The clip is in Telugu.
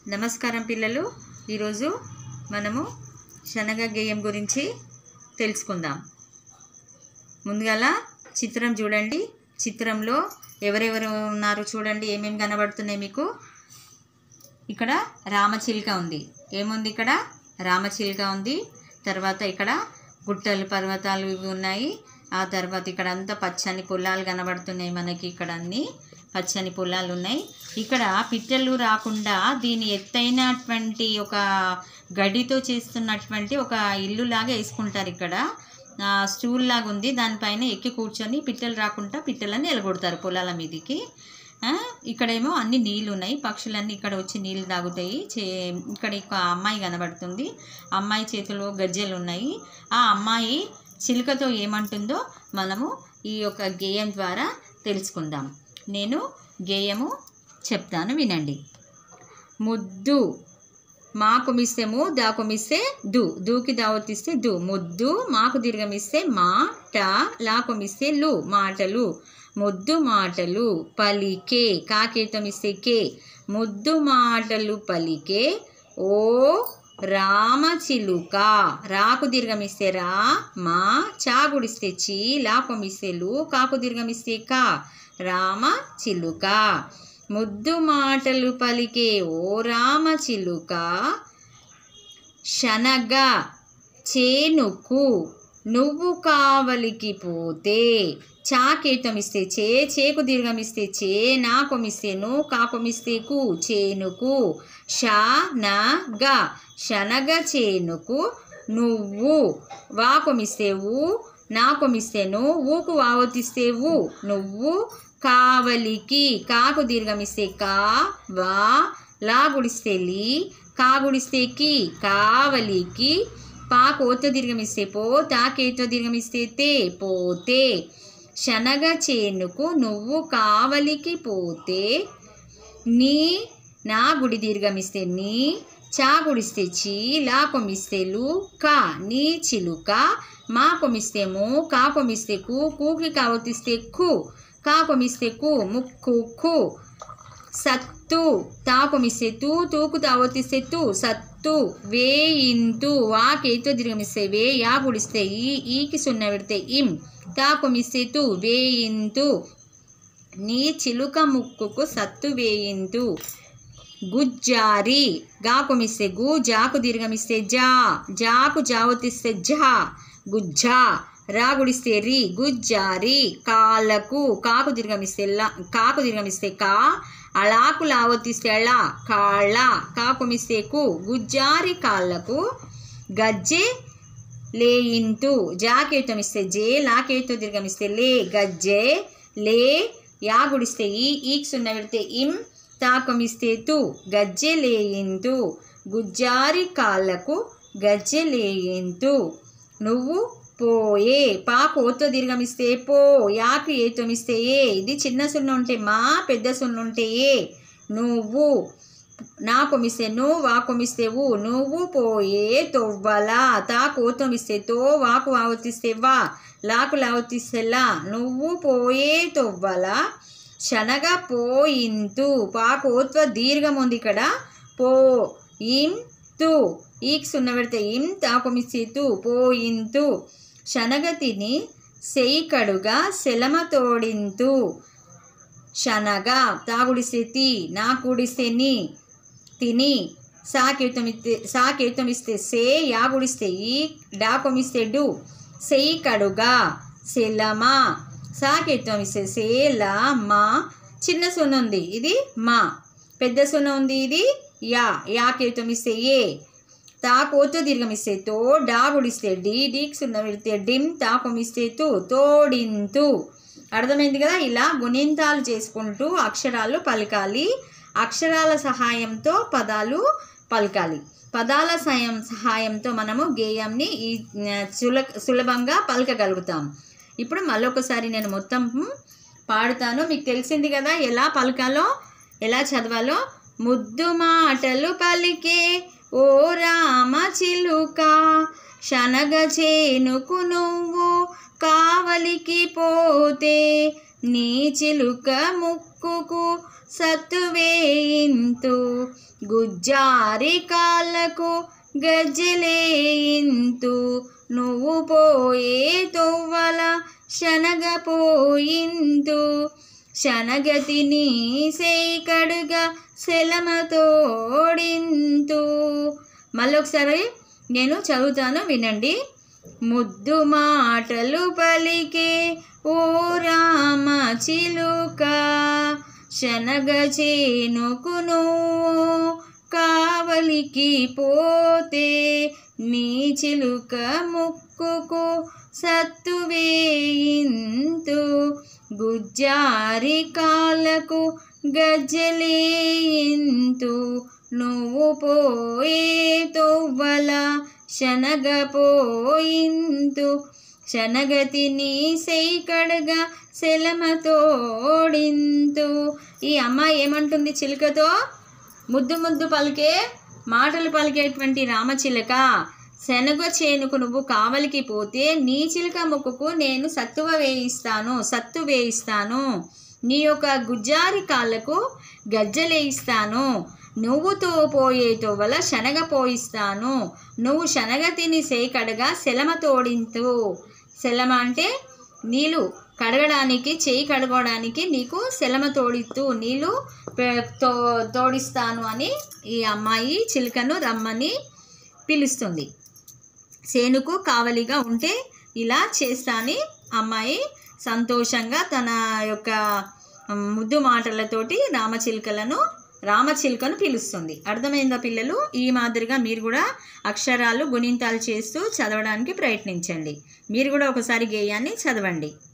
నమస్కారం పిల్లలు ఈరోజు మనము శనగ గేయం గురించి తెలుసుకుందాం ముందుగాల చిత్రం చూడండి చిత్రంలో ఎవరెవరు ఉన్నారు చూడండి ఏమేమి కనబడుతున్నాయి మీకు ఇక్కడ రామచిలుక ఉంది ఏముంది ఇక్కడ రామచిలుక ఉంది తర్వాత ఇక్కడ గుట్టలు పర్వతాలు ఇవి ఉన్నాయి ఆ తర్వాత ఇక్కడ అంతా పచ్చని పొలాలు కనబడుతున్నాయి మనకి ఇక్కడ అన్ని పచ్చని పొలాలు ఉన్నాయి ఇక్కడ పిట్టలు రాకుండా దీని ఎత్తైనటువంటి ఒక గడ్డితో చేస్తున్నటువంటి ఒక ఇల్లు లాగా వేసుకుంటారు ఇక్కడ ఆ, స్టూల్ లాగా ఉంది దానిపైన ఎక్కి కూర్చొని పిట్టలు రాకుండా పిట్టలని ఎలగొడతారు పొలాల మీదకి ఆ, ఇక్కడేమో అన్ని నీళ్ళు ఉన్నాయి పక్షులన్నీ ఇక్కడ వచ్చి నీళ్ళు తాగుతాయి చే ఇక్కడ ఒక అమ్మాయి కనబడుతుంది అమ్మాయి చేతిలో గజ్జెలు ఉన్నాయి ఆ అమ్మాయి చిలుకతో ఏమంటుందో మనము ఈ యొక్క గేయం ద్వారా తెలుసుకుందాం నేను గేయము చెప్తాను వినండి ముద్దు మాకు మిస్తే ము దాకు మిస్తే దు దూకి దావతిస్తే దు ముద్దు మాకు దీర్ఘమిస్తే మా ట లాకు మిస్తే లు మాటలు ముద్దు మాటలు పలికే కాకేతం ఇస్తే కే ముద్దు మాటలు పలికే ఓ రామచిలుక రాకు దీర్ఘమిస్తే రా మా చాగుడిస్తే చీ లాపమిస్తే లు కాకు దీర్ఘమిస్తే కా రామ చిలుక ముద్దు మాటలు పలికే ఓ రామ చిలుక శనగ చేనుకు నువ్వు కావలికి పోతే చాకేతమిస్తే చే చేకు దీర్ఘమిస్తే చే నాకొమిస్తే ను కాకొమిస్తే కు చేనుకు శనగ శనగ చేనుకు నువ్వు వాకొమిస్తే ఊ నాకొమిస్తే ను ఊకు వావతిస్తే ఊ నువ్వు కావలికి కాకు దీర్ఘమిస్తే కా వా లా గుడిస్తే లి కా గుడిస్తే కి కావలికి పా కోతో దీర్ఘమిస్తే పో తా కేతో దీర్ఘమిస్తే తే పోతే శనగ చేనుకు నువ్వు కావలికి పోతే నీ నా గుడి దీర్ఘమిస్తే నీ చా గుడిస్తే చీ లా కొమిస్తే లు కా నీ చిలుక మా కొమిస్తే ము కా కొమిస్తే కు కూకి కావతిస్తే కు కా కొమిస్తే కు ముక్కు కు సత్తు తా కొమిస్తే తూ తూకు తావతిస్తే తూ సత్తు వేయింతు వాకేతో దీర్ఘమిస్తే వే యా గుడిస్తే ఈ ఈకి సున్న పెడితే ఇం తా కొమిస్తే తూ వేయింతు నీ చిలుక ముక్కుకు సత్తు వేయింతు గుజ్జారి గాకు మిస్తే గు జాకు దీర్ఘమిస్తే జా జాకు జావతిస్తే జా గుజ్జా రా గుడిస్తే రి గుజ్జారి కాళ్ళకు కాకు దీర్ఘమిస్తే లా కాకు దీర్ఘమిస్తే కా అలాకు లావతిస్తే అళ కాళ్ళ కాకు మిస్తే కు గుజ్జారి కాళ్ళకు గజ్జె లేయింతు జాకేతం ఇస్తే జే లాకేతో దీర్ఘమిస్తే లే గజ్జె లే యా గుడిస్తే ఈ ఈక్ సున్న పెడితే ఇం తాకమిస్తే తు గజ్జె లేయింతు గుజ్జారి కాళ్ళకు గజ్జె లేయింతు నువ్వు పోయే పా కోతో దీర్ఘమిస్తే పో యాకు ఏతమిస్తే ఏ ఇది చిన్న సున్న ఉంటే మా పెద్ద సున్న ఉంటే ఏ నువ్వు నా కొమిస్తే నువ్వు వా కొమిస్తే ఊ నువ్వు పోయే తొవ్వలా తా కోతమిస్తే తో వాకు వావతిస్తే వా లాకు లావతిస్తే లా నువ్వు పోయే తొవ్వలా శనగ పోయింతు పా కోత్వ దీర్ఘం ఉంది ఇక్కడ పో ఇం తు ఈక్ సున్న పెడితే ఇం తాకొమిస్తే తు పోయింతు శనగ తిని సెయికడుగా శలమ తోడింతు శనగ తాగుడిస్తే తి నా కూడిస్తే ని తిని సాకేతమిస్తే సాకేతమిస్తే సే యాగుడిస్తే ఈ డాకొమిస్తే డు సెయి కడుగా సెలమ సాకేతమిస్తే సేల మా చిన్న సున్న ఉంది ఇది మా పెద్ద సున్న ఉంది ఇది యా యాకేతమిస్తే ఏ తా కోతో దీర్ఘమిస్తే తో డా గుడిస్తే డి డీకి సున్న పెడితే డిమ్ తా కొమిస్తే తు తోడింతు అర్థమైంది కదా ఇలా గుణింతాలు చేసుకుంటూ అక్షరాలు పలకాలి అక్షరాల సహాయంతో పదాలు పలకాలి పదాల సహాయం సహాయంతో మనము గేయంని ఈ ఆ, సుల సులభంగా పలకగలుగుతాం ఇప్పుడు మళ్ళొకసారి నేను మొత్తం హ్మ్, పాడుతాను మీకు తెలిసింది కదా ఎలా పలకాలో ఎలా చదవాలో ముద్దు మాటలు పలికే ఓ రామ చిలుక శనగ చేనుకు నువ్వు కావలికి పోతే నీ చిలుక ముక్కుకు సత్తువేయింతు గుజ్జారి కాళ్ళకు గజ్జలేయింతు నువ్వు పోయే తొవ్వల శనగపోయింతు శనగతిని సేకడుగా సెలమతోడింతు మళ్ళొకసారి నేను చదువుతాను వినండి ముద్దు మాటలు పలికే ఓ రామ చిలుక శనగ చేనుకు నువ్వు కావలికి పోతే నీ చిలుక ముక్కుకు సత్తు వేయింతు గుజ్జారి కాళ్ళకు గజ్జలేయింతు నువ్వు పోయే తొవ్వల శనగపోయింతు శనగతిని సేకడగా సెలమతోడింతు ఈ అమ్మాయి ఏమంటుంది చిలుకతో ముద్దు ముద్దు పలికే మాటలు పలికేటువంటి రామచిలుక శనగ చేనుకు నువ్వు కావలికి పోతే నీ చిలుక ముక్కుకు నేను సత్తువ వేయిస్తాను సత్తు వేయిస్తాను నీ యొక్క గుజ్జారి కాళ్ళకు గజ్జలేయిస్తాను నువ్వుతో పోయే తొవ్వల శనగ పోయిస్తాను నువ్వు శనగ తిని సేకడగా సెలమ తోడింతు సెలమ అంటే నీళ్ళు కడగడానికి చేయి కడగడానికి నీకు సెలమ తోడిత్తు నీళ్ళు పె- తో తోడిస్తాను అని ఈ అమ్మాయి చిలుకను రమ్మని పిలుస్తుంది సేనుకు కావలిగా ఉంటే ఇలా చేస్తాని అమ్మాయి సంతోషంగా తన యొక్క ముద్దు మాటలతోటి రామచిలుకలను రామచిలుకను పిలుస్తుంది అర్థమైందా పిల్లలు ఈ మాదిరిగా మీరు కూడా అక్షరాలు గుణింతాలు చేస్తూ చదవడానికి ప్రయత్నించండి మీరు కూడా ఒకసారి గేయాన్ని చదవండి